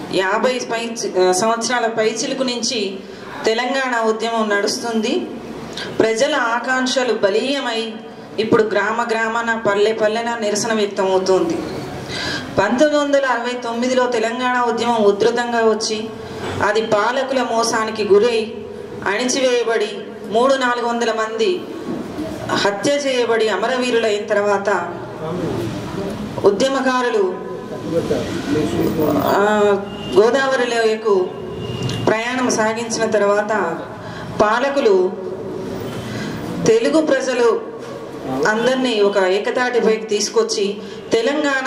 యాభై పై సంవత్సరాల పైచిలుకు నుంచి తెలంగాణ ఉద్యమం నడుస్తుంది ప్రజల ఆకాంక్షలు బలీయమై ఇప్పుడు గ్రామ గ్రామాన పల్లె పల్లెన నిరసన వ్యక్తమవుతోంది పంతొమ్మిది వందల అరవై తొమ్మిదిలో తెలంగాణ ఉద్యమం ఉధృతంగా వచ్చి అది పాలకుల మోసానికి గురై అణిచివేయబడి మూడు నాలుగు వందల మంది హత్య చేయబడి అమరవీరులైన తర్వాత ఉద్యమకారులు ఆ, గోదావరి లోయకు ప్రయాణం సాగించిన తర్వాత పాలకులు తెలుగు ప్రజలు అందరినీ ఒక ఏకతాటిపైకి తీసుకొచ్చి తెలంగాణ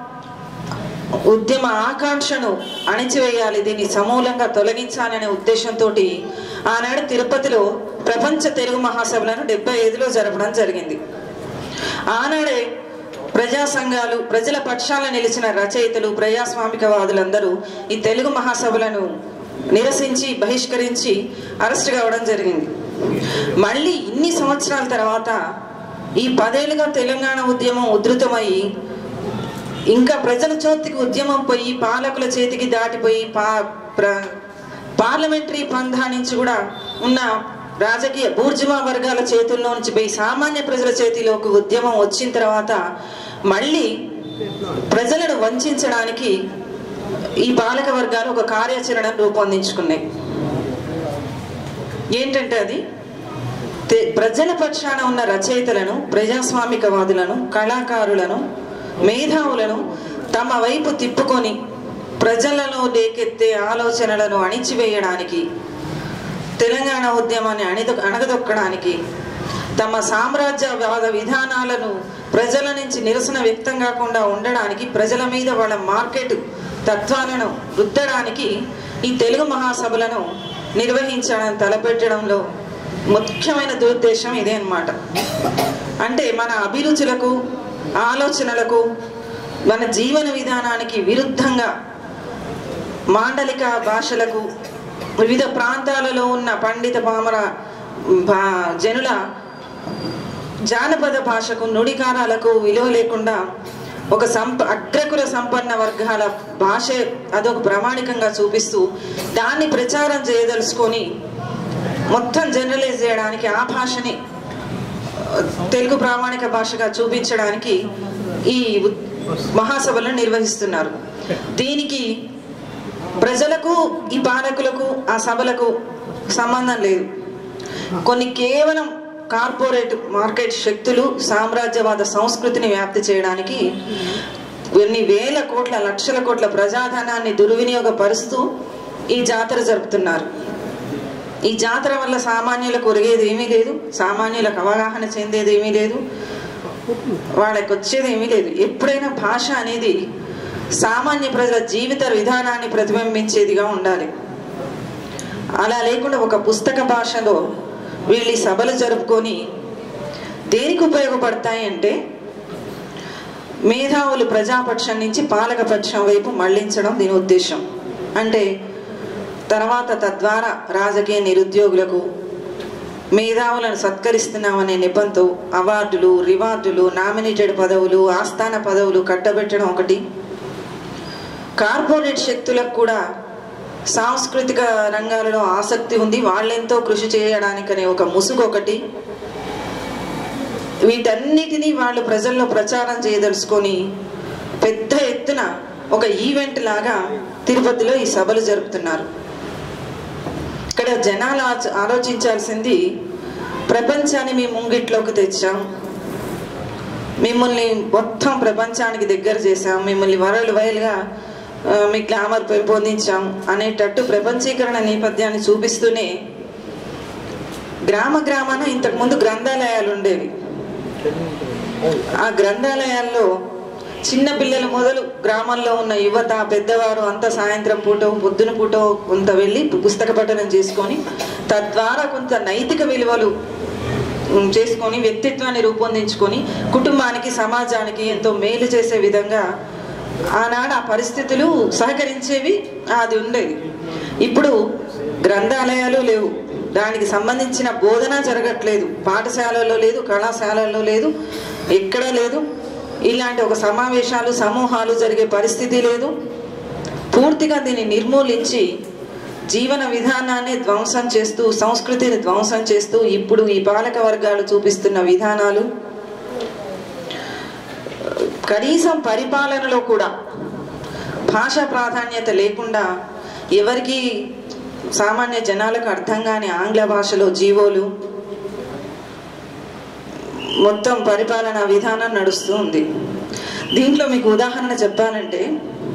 ఉద్యమ ఆకాంక్షను అణిచివేయాలి దీన్ని సమూలంగా తొలగించాలనే ఉద్దేశంతో ఆనాడు తిరుపతిలో ప్రపంచ తెలుగు మహాసభలను డెబ్బై ఐదులో జరపడం జరిగింది ఆనాడే ప్రజా సంఘాలు ప్రజల పక్షాన నిలిచిన రచయితలు ప్రజాస్వామికవాదులందరూ ఈ తెలుగు మహాసభలను నిరసించి బహిష్కరించి అరెస్ట్ కావడం జరిగింది మళ్ళీ ఇన్ని సంవత్సరాల తర్వాత ఈ పదేళ్ళుగా తెలంగాణ ఉద్యమం ఉధృతమయ్యి ఇంకా ప్రజల చేతికి ఉద్యమం పోయి పాలకుల చేతికి దాటిపోయి పా ప్ర- పార్లమెంటరీ పంధా నుంచి కూడా ఉన్న రాజకీయ బూర్జువా వర్గాల చేతుల్లో నుంచి పోయి సామాన్య ప్రజల చేతిలోకి ఉద్యమం వచ్చిన తర్వాత మళ్ళీ ప్రజలను వంచడానికి ఈ పాలక వర్గాలు ఒక కార్యాచరణ రూపొందించుకున్నాయి ఏంటంటే అది తె- ప్రజల పక్షాన ఉన్న రచయితలను ప్రజాస్వామికవాదులను కళాకారులను మేధావులను తమ వైపు తిప్పుకొని ప్రజలలో లేకెత్తే ఆలోచనలను అణిచివేయడానికి తెలంగాణ ఉద్యమాన్ని అణిద అణగదొక్కడానికి తమ సామ్రాజ్యవాద విధానాలను ప్రజల నుంచి నిరసన వ్యక్తం కాకుండా ఉండడానికి ప్రజల మీద వాళ్ళ మార్కెట్ తత్వాలను రుద్దడానికి ఈ తెలుగు మహాసభలను నిర్వహించడం తలపెట్టడంలో ముఖ్యమైన దురుద్దేశం ఇదే అన్నమాట అంటే మన అభిరుచులకు ఆలోచనలకు మన జీవన విధానానికి విరుద్ధంగా మాండలిక భాషలకు వివిధ ప్రాంతాలలో ఉన్న పండిత పామర భా- జనుల జానపద భాషకు నుడికారాలకు విలువ లేకుండా ఒక సంప అగ్రకుల సంపన్న వర్గాల భాష అదొక ప్రామాణికంగా చూపిస్తూ దాన్ని ప్రచారం చేయదలుచుకొని మొత్తం జనరలైజ్ చేయడానికి ఆ భాషని తెలుగు ప్రామాణిక భాషగా చూపించడానికి ఈ ఉ- మహాసభలను నిర్వహిస్తున్నారు దీనికి ప్రజలకు ఈ పాలకులకు ఆ సభలకు సంబంధం లేదు కొన్ని కేవలం కార్పొరేట్ మార్కెట్ శక్తులు సామ్రాజ్యవాద సంస్కృతిని వ్యాప్తి చేయడానికి కొన్ని వేల కోట్ల లక్షల కోట్ల ప్రజాధనాన్ని దుర్వినియోగపరుస్తూ ఈ జాతర జరుపుతున్నారు ఈ జాతర వల్ల సామాన్యులకు ఒరిగేది ఏమీ లేదు సామాన్యులకు అవగాహన చెందేది ఏమీ లేదు వాళ్ళకి వచ్చేది ఏమీ లేదు ఎప్పుడైనా భాష అనేది సామాన్య ప్రజల జీవిత విధానాన్ని ప్రతిబింబించేదిగా ఉండాలి అలా లేకుండా ఒక పుస్తక భాషలో వీళ్ళు ఈ సభలు జరుపుకొని దేనికి ఉపయోగపడతాయి అంటే మేధావులు ప్రజాపక్షం నుంచి పాలకపక్షం వైపు మళ్లించడం దీని ఉద్దేశం అంటే తర్వాత తద్వారా రాజకీయ నిరుద్యోగులకు మేధావులను సత్కరిస్తున్నామనే నెపంతో అవార్డులు రివార్డులు నామినేటెడ్ పదవులు ఆస్థాన పదవులు కట్టబెట్టడం ఒకటి కార్పొరేట్ శక్తులకు కూడా సాంస్కృతిక రంగాలలో ఆసక్తి ఉంది వాళ్ళెంతో కృషి చేయడానికనే ఒక ముసుగు ఒకటి వీటన్నిటినీ వాళ్ళు ప్రజల్లో ప్రచారం చేయదలుచుకొని పెద్ద ఎత్తున ఒక ఈవెంట్ లాగా తిరుపతిలో ఈ సభలు జరుపుతున్నారు ఇక్కడ జనాలు ఆచ- ఆలోచించాల్సింది ప్రపంచాన్ని మీ ముంగిట్లోకి తెచ్చాం మిమ్మల్ని మొత్తం ప్రపంచానికి దగ్గర చేశాం మిమ్మల్ని వరల్డ్ వైల్గా ఆ, మీ గ్లామర్ పెంపొందించాం అనేటట్టు ప్రపంచీకరణ నేపథ్యాన్ని చూపిస్తూనే గ్రామ గ్రామాన ఇంతకుముందు గ్రంథాలయాలు ఉండేవి ఆ గ్రంథాలయాల్లో చిన్న పిల్లల మొదలు గ్రామంలో ఉన్న యువత పెద్దవారు అంతా సాయంత్రం పూట పొద్దున పూట కొంత వెళ్ళి పుస్తక పఠనం చేసుకొని తద్వారా కొంత నైతిక విలువలు ఉమ్, చేసుకొని వ్యక్తిత్వాన్ని రూపొందించుకొని కుటుంబానికి సమాజానికి ఎంతో మేలు చేసే విధంగా ఆనాడు ఆ పరిస్థితులు సహకరించేవి అది ఉండేది ఇప్పుడు గ్రంథాలయాలు లేవు దానికి సంబంధించిన బోధన జరగట్లేదు పాఠశాలలో లేదు కళాశాలల్లో లేదు ఎక్కడా లేదు ఇలాంటి ఒక సమావేశాలు సమూహాలు జరిగే పరిస్థితి లేదు పూర్తిగా దీన్ని నిర్మూలించి జీవన విధానాన్ని ధ్వంసం చేస్తూ సంస్కృతిని ధ్వంసం చేస్తూ ఇప్పుడు ఈ పాలక వర్గాలు చూపిస్తున్న విధానాలు కనీసం పరిపాలనలో కూడా భాషా ప్రాధాన్యత లేకుండా ఎవరికి సామాన్య జనాలకు అర్థం కాని ఆంగ్ల భాషలో జీవోలు మొత్తం పరిపాలన విధానం నడుస్తూ ఉంది దీంట్లో మీకు ఉదాహరణ చెప్పాలంటే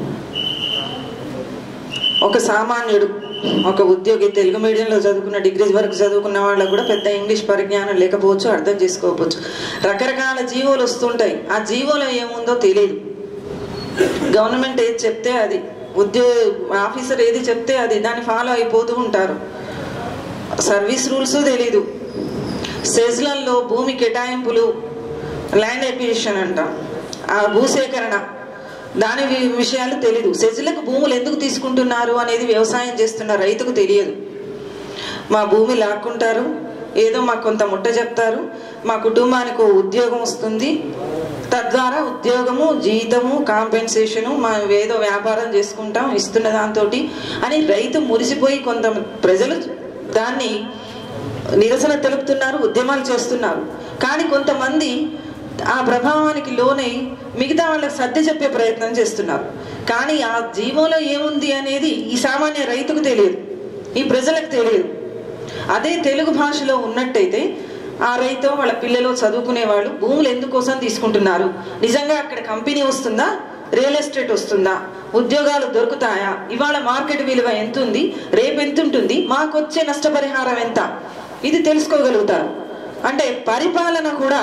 ఒక సామాన్యుడు ఒక ఉద్యోగి తెలుగు మీడియంలో చదువుకున్న డిగ్రీ వరకు చదువుకున్న వాళ్ళకు కూడా పెద్ద ఇంగ్లీష్ పరిజ్ఞానం లేకపోవచ్చు అర్థం చేసుకోకపోవచ్చు రకరకాల జీవోలు వస్తుంటాయి ఆ జీవోలో ఏముందో తెలియదు గవర్నమెంట్ ఏది చెప్తే అది ఉద్యోగ ఆఫీసర్ ఏది చెప్తే అది దాన్ని ఫాలో అయిపోతూ ఉంటారు సర్వీస్ రూల్స్ తెలీదు సెజ్లలో భూమి కేటాయింపులు ల్యాండ్ ఎక్విజిషన్ అంటాం ఆ భూసేకరణ దాని వి- విషయాలు తెలీదు సెజ్లకు భూములు ఎందుకు తీసుకుంటున్నారు అనేది వ్యవసాయం చేస్తున్న రైతుకు తెలియదు మా భూమి లాక్కుంటారు ఏదో మాకు కొంత ముట్ట చెప్తారు మా కుటుంబానికి ఓ ఉద్యోగం వస్తుంది తద్వారా ఉద్యోగము జీతము కాంపెన్సేషను మా ఏదో వ్యాపారం చేసుకుంటాం ఇస్తున్న దాంతో అని రైతు మురిసిపోయి కొంత ప్రజలు దాన్ని నిరసన తెలుపుతున్నారు ఉద్యమాలు చేస్తున్నారు కానీ కొంతమంది ఆ ప్రభావానికి లోనై మిగతా వాళ్ళకి సర్ది చెప్పే ప్రయత్నం చేస్తున్నారు కానీ ఆ జీవోలో ఏముంది అనేది ఈ సామాన్య రైతుకు తెలియదు ఈ ప్రజలకు తెలియదు అదే తెలుగు భాషలో ఉన్నట్టయితే ఆ రైతు వాళ్ళ పిల్లలు చదువుకునే వాళ్ళు భూములు ఎందుకోసం తీసుకుంటున్నారు నిజంగా అక్కడ కంపెనీ వస్తుందా రియల్ ఎస్టేట్ వస్తుందా ఉద్యోగాలు దొరుకుతాయా ఇవాళ మార్కెట్ విలువ ఎంత ఉంది రేపు ఎంత ఉంటుంది మాకు వచ్చే నష్టపరిహారం ఎంత ఇది తెలుసుకోగలుగుతారు అంటే పరిపాలన కూడా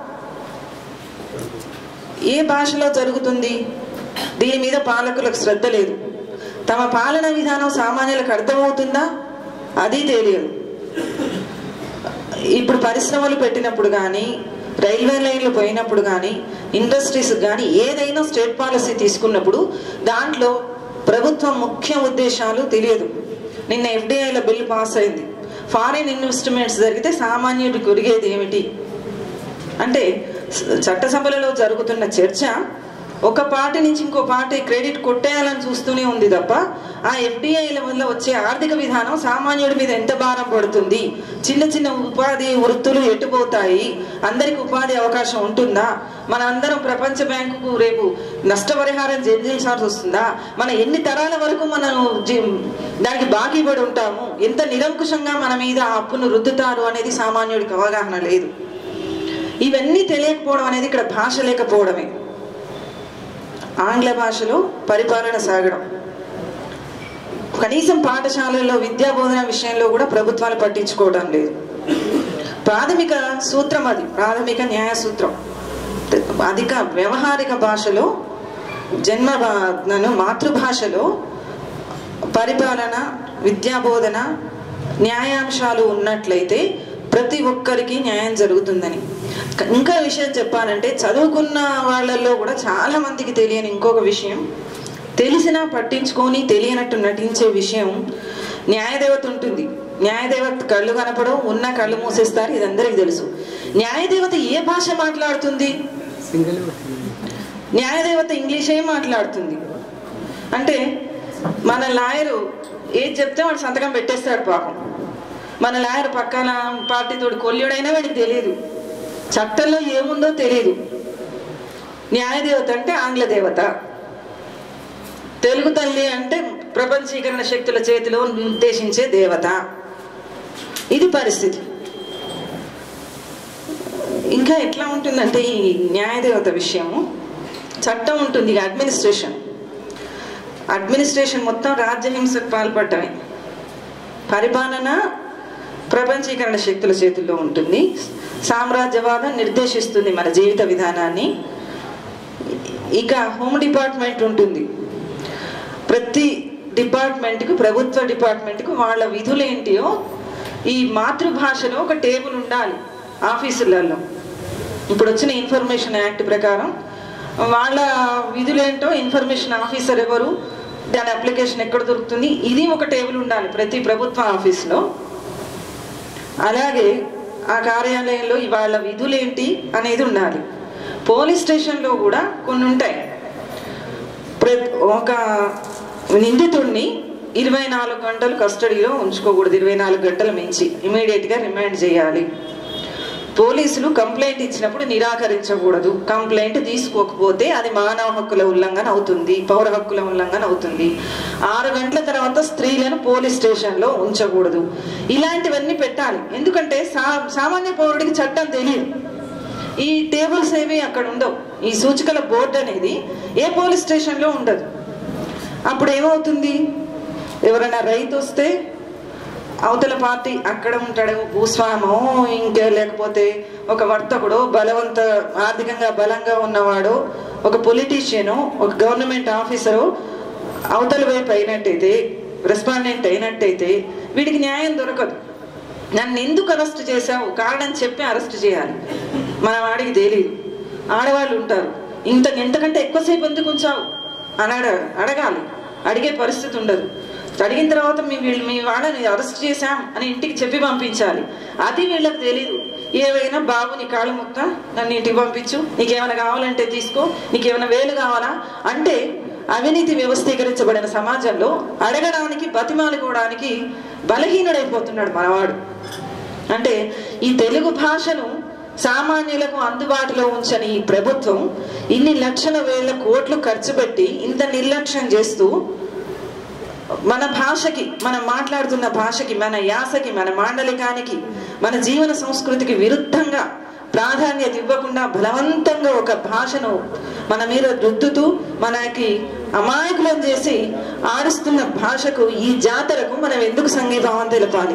ఏ భాషలో జరుగుతుంది దీని మీద పాలకులకు శ్రద్ధ లేదు తమ పాలన విధానం సామాన్యులకు అర్థమవుతుందా అది తెలియదు ఇప్పుడు పరిశ్రమలు పెట్టినప్పుడు కానీ రైల్వే లైన్లు పోయినప్పుడు కానీ ఇండస్ట్రీస్ కానీ ఏదైనా స్టేట్ పాలసీ తీసుకున్నప్పుడు దాంట్లో ప్రభుత్వం ముఖ్య ఉద్దేశాలు తెలియదు నిన్న ఎఫ్డిఐల బిల్ పాస్ అయింది ఫారిన్ ఇన్వెస్ట్మెంట్స్ జరిగితే సామాన్యుడికి ఒరిగేది ఏమిటి అంటే స- చట్టసభలలో జరుగుతున్న చర్చ ఒక పార్టీ నుంచి ఇంకో పార్టీ క్రెడిట్ కొట్టేయాలని చూస్తూనే ఉంది తప్ప ఆ ఎఫ్డిఐల వల్ల వచ్చే ఆర్థిక విధానం సామాన్యుడి మీద ఎంత భారం పడుతుంది చిన్న చిన్న ఉపాధి వృత్తులు ఎటుపోతాయి అందరికి ఉపాధి అవకాశం ఉంటుందా మన అందరం ప్రపంచ బ్యాంకుకు రేపు నష్టపరిహారం చెల్లించాల్సి వస్తుందా మన ఎన్ని తరాల వరకు మనం జీ- దానికి బాకీ పడి ఉంటాము ఎంత నిరంకుశంగా మన మీద ఆ అప్పును రుద్దుతారు అనేది సామాన్యుడికి అవగాహన లేదు ఇవన్నీ తెలియకపోవడం అనేది ఇక్కడ భాష లేకపోవడమే ఆంగ్ల భాషలో పరిపాలన సాగడం కనీసం పాఠశాలల్లో విద్యా బోధన విషయంలో కూడా ప్రభుత్వాలు పట్టించుకోవడం లేదు ప్రాథమిక సూత్రం అది ప్రాథమిక న్యాయ సూత్రం అధిక వ్యవహారిక భాషలో జన్మ భా- మాతృభాషలో పరిపాలన విద్యాబోధన న్యాయాంశాలు ఉన్నట్లయితే ప్రతి ఒక్కరికి న్యాయం జరుగుతుందని క- ఇంకా విషయం చెప్పాలంటే చదువుకున్న వాళ్ళల్లో కూడా చాలా మందికి తెలియని ఇంకొక విషయం తెలిసినా పట్టించుకొని తెలియనట్టు నటించే విషయం న్యాయదేవత ఉంటుంది న్యాయదేవత కళ్ళు కనపడవు ఉన్న కళ్ళు మూసేస్తారు ఇది అందరికీ తెలుసు న్యాయదేవత ఏ భాష మాట్లాడుతుంది న్యాయదేవత ఇంగ్లీషే మాట్లాడుతుంది అంటే మన లాయరు ఏది చెప్తే వాడు సంతకం పెట్టేస్తాడు పాపం మన లాయర్ పక్కన పార్టీతోటి కొల్లుడైనా వాడికి తెలియదు చట్టంలో ఏముందో తెలియదు న్యాయదేవత అంటే ఆంగ్ల దేవత తెలుగు తల్లి అంటే ప్రపంచీకరణ శక్తుల చేతిలో నిర్దేశించే దేవత ఇది పరిస్థితి ఇంకా ఎట్లా ఉంటుందంటే ఈ న్యాయదేవత విషయము చట్టం ఉంటుంది ఇక అడ్మినిస్ట్రేషన్ అడ్మినిస్ట్రేషన్ మొత్తం రాజ్యహింసకు పాల్పడటమే పరిపాలన ప్రపంచీకరణ శక్తుల చేతుల్లో ఉంటుంది సామ్రాజ్యవాదం నిర్దేశిస్తుంది మన జీవిత విధానాన్ని ఇక హోమ్ డిపార్ట్మెంట్ ఉంటుంది ప్రతి డిపార్ట్మెంట్కు ప్రభుత్వ డిపార్ట్మెంట్కు వాళ్ళ విధులు ఏంటియో ఈ మాతృభాషలో ఒక టేబుల్ ఉండాలి ఆఫీసులలో ఇప్పుడు వచ్చిన ఇన్ఫర్మేషన్ యాక్ట్ ప్రకారం వాళ్ళ విధులేంటో ఇన్ఫర్మేషన్ ఆఫీసర్ ఎవరు దాని అప్లికేషన్ ఎక్కడ దొరుకుతుంది ఇది ఒక టేబుల్ ఉండాలి ప్రతి ప్రభుత్వ ఆఫీస్లో అలాగే ఆ కార్యాలయంలో వాళ్ళ విధులేంటి అనేది ఉండాలి పోలీస్ స్టేషన్లో కూడా కొన్ని ఉంటాయి ప్ర- ఒక నిందితుడిని ఇరవై నాలుగు గంటలు కస్టడీలో ఉంచుకోకూడదు ఇరవై నాలుగు గంటలు మించి ఇమీడియట్గా రిమాండ్ చేయాలి పోలీసులు కంప్లైంట్ ఇచ్చినప్పుడు నిరాకరించకూడదు కంప్లైంట్ తీసుకోకపోతే అది మానవ హక్కుల ఉల్లంఘన అవుతుంది పౌర హక్కుల ఉల్లంఘన అవుతుంది ఆరు గంటల తర్వాత స్త్రీలను పోలీస్ స్టేషన్లో ఉంచకూడదు ఇలాంటివన్నీ పెట్టాలి ఎందుకంటే సా సామాన్య పౌరుడికి చట్టం తెలియదు ఈ టేబుల్స్ ఏవి అక్కడ ఉండవు ఈ సూచికల బోర్డు అనేది ఏ పోలీస్ స్టేషన్లో ఉండదు అప్పుడు ఏమవుతుంది ఎవరైనా రైతు వస్తే అవతల పార్టీ అక్కడ ఉంటాడు భూస్వామో ఇంకా లేకపోతే ఒక వర్తకుడు బలవంత ఆర్థికంగా బలంగా ఉన్నవాడు ఒక పొలిటీషియను ఒక గవర్నమెంట్ ఆఫీసరు అవతల వైపు అయినట్టయితే రెస్పాండెంట్ అయినట్టయితే వీడికి న్యాయం దొరకదు నన్ను ఎందుకు అరెస్ట్ చేశావు కారణం చెప్పి అరెస్ట్ చేయాలి మన వాడికి తెలియదు ఆడవాళ్ళు ఉంటారు ఇంత ఇంతకంటే ఎక్కువసేపు ఎందుకు ఉంచావు అని అడ అడగాలి అడిగే పరిస్థితి ఉండదు అడిగిన తర్వాత మీ వీళ్ళు మీ వాళ్ళని అరెస్ట్ చేశాం అని ఇంటికి చెప్పి పంపించాలి అది వీళ్ళకి తెలీదు ఏవైనా బాబు నీ కాళ్ళు ముక్క నన్ను ఇంటికి పంపించు నీకేమైనా కావాలంటే తీసుకో నీకేమైనా వేలు కావాలా అంటే అవినీతి వ్యవస్థీకరించబడిన సమాజంలో అడగడానికి బతిమాలుకోవడానికి బలహీనుడైపోతున్నాడు మనవాడు అంటే ఈ తెలుగు భాషను సామాన్యులకు అందుబాటులో ఉంచని ఈ ప్రభుత్వం ఇన్ని లక్షల వేల కోట్లు ఖర్చు పెట్టి ఇంత నిర్లక్ష్యం చేస్తూ మన భాషకి మనం మాట్లాడుతున్న భాషకి మన యాసకి మన మాండలికానికి మన జీవన సంస్కృతికి విరుద్ధంగా ప్రాధాన్యత ఇవ్వకుండా బలవంతంగా ఒక భాషను మన మీద రుద్దుతూ మనకి అమాయకులను చేసి ఆడిస్తున్న భాషకు ఈ జాతరకు మనం ఎందుకు సంఘీభావం తెలపాలి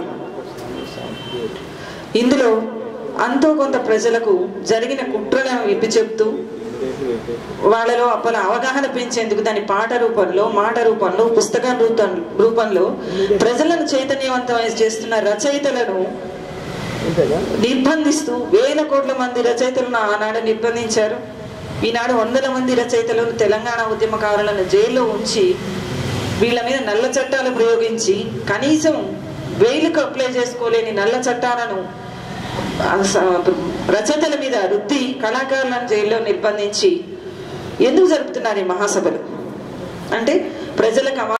ఇందులో అంతో కొంత ప్రజలకు జరిగిన కుట్రలను విప్పి చెప్తూ వాళ్ళలో అప్పల అవగాహన పెంచేందుకు దాని పాట రూపంలో మాట రూపంలో పుస్తక రూపం రూపంలో ప్రజలను చైతన్యవంతం చేస్తున్న రచయితలను నిర్బంధిస్తూ వేల కోట్ల మంది రచయితలను ఆనాడు నిర్బంధించారు ఈనాడు వందల మంది రచయితలను తెలంగాణ ఉద్యమకారులను జైల్లో ఉంచి వీళ్ళ మీద నల్ల చట్టాలు ప్రయోగించి కనీసం బెయిల్కు అప్లై చేసుకోలేని నల్ల చట్టాలను ఆ స- రచయితల మీద రుద్ది కళాకారులను జైల్లో నిర్బంధించి ఎందుకు జరుపుతున్నారు ఈ మహాసభలు అంటే ప్రజలకు అవ